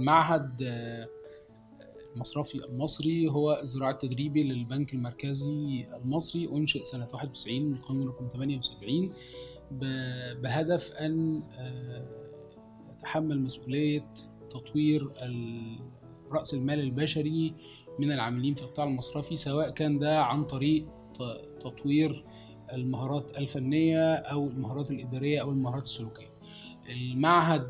المعهد المصرفي المصري هو الزراعة التدريبي للبنك المركزي المصري أنشئ سنة 91 من القانون رقم 78 بهدف أن يتحمل مسؤولية تطوير رأس المال البشري من العاملين في القطاع المصرفي سواء كان ده عن طريق تطوير المهارات الفنية أو المهارات الإدارية أو المهارات السلوكية المعهد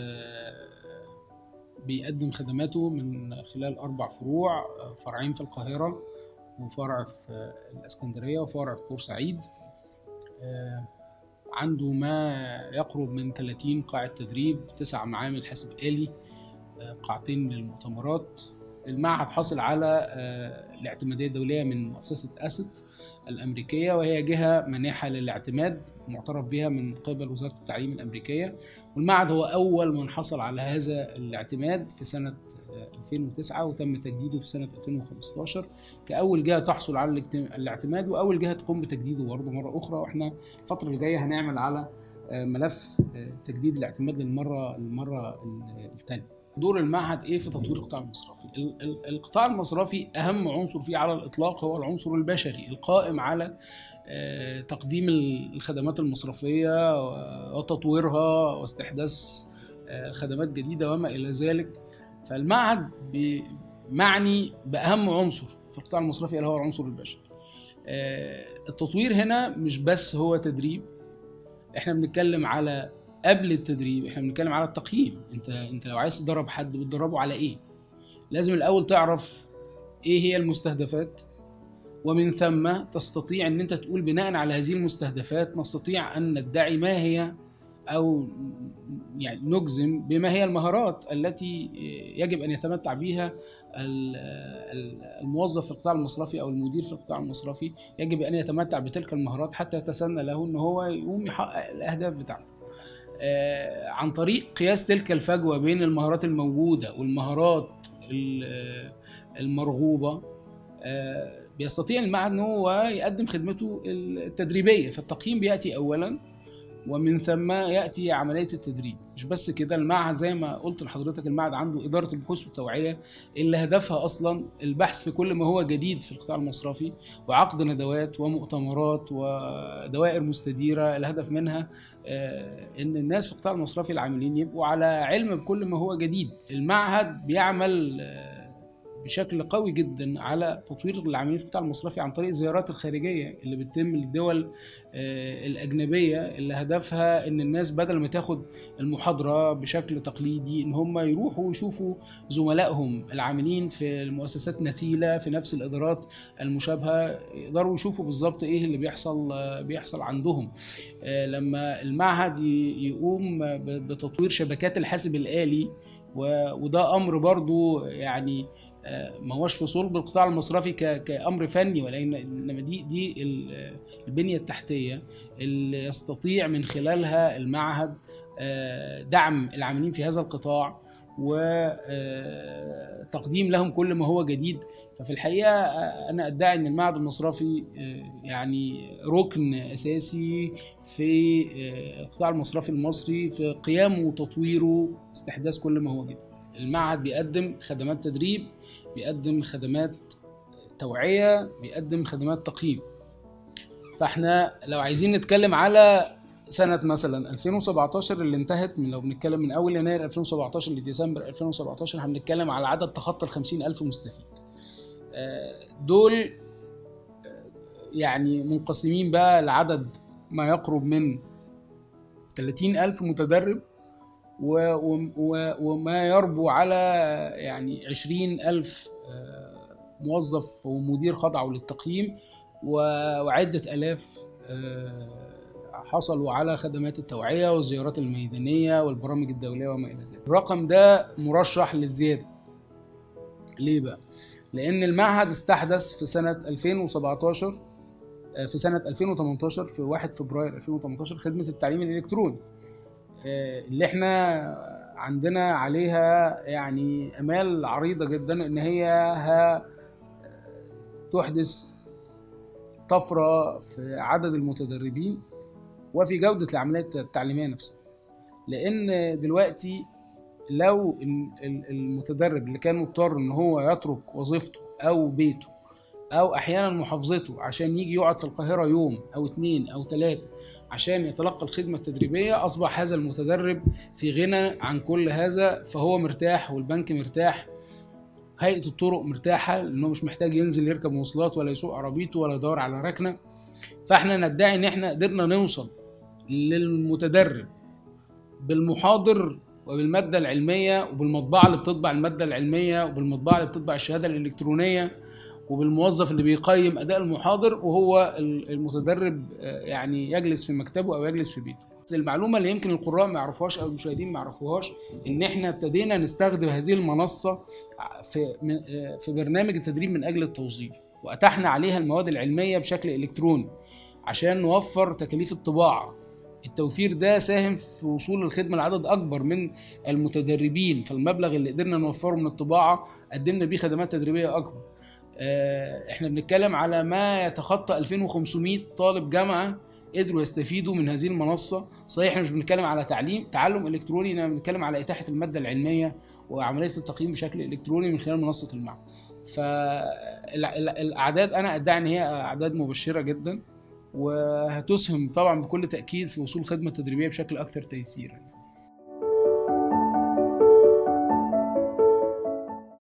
بيقدم خدماته من خلال أربع فروع فرعين في القاهرة وفرع في الإسكندرية وفرع في بورسعيد عنده ما يقرب من 30 قاعة تدريب تسع معامل حاسب آلي قاعتين للمؤتمرات المعهد حاصل على الاعتمادية الدولية من مؤسسة أسد الأمريكية وهي جهة مانحة للاعتماد معترف بها من قبل وزارة التعليم الأمريكية والمعهد هو أول من حصل على هذا الاعتماد في سنة 2009 وتم تجديده في سنة 2015 كأول جهة تحصل على الاعتماد وأول جهة تقوم بتجديده برضه مرة أخرى وإحنا الفترة اللي جاية هنعمل على ملف تجديد الاعتماد للمرة المرة الثانية دور المعهد ايه في تطوير القطاع المصرفي القطاع المصرفي اهم عنصر فيه على الاطلاق هو العنصر البشري القائم على تقديم الخدمات المصرفيه وتطويرها واستحداث خدمات جديده وما الى ذلك فالمعهد معني باهم عنصر في القطاع المصرفي اللي هو العنصر البشري التطوير هنا مش بس هو تدريب احنا بنتكلم على قبل التدريب احنا بنتكلم على التقييم انت انت لو عايز تدرب حد بتدربه على ايه لازم الاول تعرف ايه هي المستهدفات ومن ثم تستطيع ان انت تقول بناء على هذه المستهدفات نستطيع ان ندعي ما هي او يعني نجزم بما هي المهارات التي يجب ان يتمتع بها الموظف في القطاع المصرفي او المدير في القطاع المصرفي يجب ان يتمتع بتلك المهارات حتى يتسنى له ان هو يقوم يحقق الاهداف بتاعته عن طريق قياس تلك الفجوه بين المهارات الموجوده والمهارات المرغوبه بيستطيع المعهد ان هو يقدم خدمته التدريبيه فالتقييم بياتي اولا ومن ثم ياتي عمليه التدريب مش بس كده المعهد زي ما قلت لحضرتك المعهد عنده اداره البحوث والتوعيه اللي هدفها اصلا البحث في كل ما هو جديد في القطاع المصرفي وعقد ندوات ومؤتمرات ودوائر مستديره الهدف منها ان الناس في القطاع المصرفي العاملين يبقوا على علم بكل ما هو جديد المعهد بيعمل بشكل قوي جدا على تطوير العاملين في القطاع المصرفي عن طريق الزيارات الخارجيه اللي بتتم للدول الاجنبيه اللي هدفها ان الناس بدل ما تاخد المحاضره بشكل تقليدي ان هم يروحوا يشوفوا زملائهم العاملين في المؤسسات مثيله في نفس الادارات المشابهه يقدروا يشوفوا بالظبط ايه اللي بيحصل بيحصل عندهم لما المعهد يقوم بتطوير شبكات الحاسب الالي وده امر برضو يعني ما هوش في صلب القطاع المصرفي كامر فني ولكن انما دي دي البنيه التحتيه اللي يستطيع من خلالها المعهد دعم العاملين في هذا القطاع وتقديم لهم كل ما هو جديد ففي الحقيقه انا ادعي ان المعهد المصرفي يعني ركن اساسي في القطاع المصرفي المصري في قيامه وتطويره استحداث كل ما هو جديد المعهد بيقدم خدمات تدريب بيقدم خدمات توعية بيقدم خدمات تقييم فاحنا لو عايزين نتكلم على سنة مثلا 2017 اللي انتهت من لو بنتكلم من أول يناير 2017 لديسمبر 2017 هنتكلم على عدد تخطى ال 50 ألف مستفيد دول يعني منقسمين بقى لعدد ما يقرب من 30 ألف متدرب وما يربو على يعني عشرين ألف موظف ومدير خضعوا للتقييم وعدة ألاف حصلوا على خدمات التوعية والزيارات الميدانية والبرامج الدولية وما إلى ذلك الرقم ده مرشح للزيادة ليه بقى؟ لأن المعهد استحدث في سنة 2017 في سنة 2018 في 1 فبراير 2018 خدمة التعليم الإلكتروني اللي احنا عندنا عليها يعني امال عريضه جدا ان هي تحدث طفره في عدد المتدربين وفي جوده العمليات التعليميه نفسها لان دلوقتي لو المتدرب اللي كان مضطر ان هو يترك وظيفته او بيته او احيانا محافظته عشان يجي يقعد في القاهره يوم او اتنين او تلاته عشان يتلقى الخدمه التدريبيه اصبح هذا المتدرب في غنى عن كل هذا فهو مرتاح والبنك مرتاح هيئه الطرق مرتاحه لانه مش محتاج ينزل يركب مواصلات ولا يسوق عربيته ولا يدور على ركنه فاحنا ندعي ان احنا قدرنا نوصل للمتدرب بالمحاضر وبالماده العلميه وبالمطبعه اللي بتطبع الماده العلميه وبالمطبعه اللي بتطبع الشهاده الالكترونيه وبالموظف اللي بيقيم اداء المحاضر وهو المتدرب يعني يجلس في مكتبه او يجلس في بيته المعلومه اللي يمكن القراء ما يعرفوهاش او المشاهدين ما يعرفوهاش ان احنا ابتدينا نستخدم هذه المنصه في في برنامج التدريب من اجل التوظيف واتحنا عليها المواد العلميه بشكل الكتروني عشان نوفر تكاليف الطباعه التوفير ده ساهم في وصول الخدمه لعدد اكبر من المتدربين فالمبلغ اللي قدرنا نوفره من الطباعه قدمنا بيه خدمات تدريبيه اكبر احنا بنتكلم على ما يتخطى 2500 طالب جامعه قدروا يستفيدوا من هذه المنصه صحيح احنا مش بنتكلم على تعليم تعلم الكتروني انما بنتكلم على اتاحه الماده العلميه وعمليه التقييم بشكل الكتروني من خلال منصه المعهد فالاعداد انا ادعي ان هي اعداد مبشره جدا وهتسهم طبعا بكل تاكيد في وصول خدمه تدريبيه بشكل اكثر تيسيرا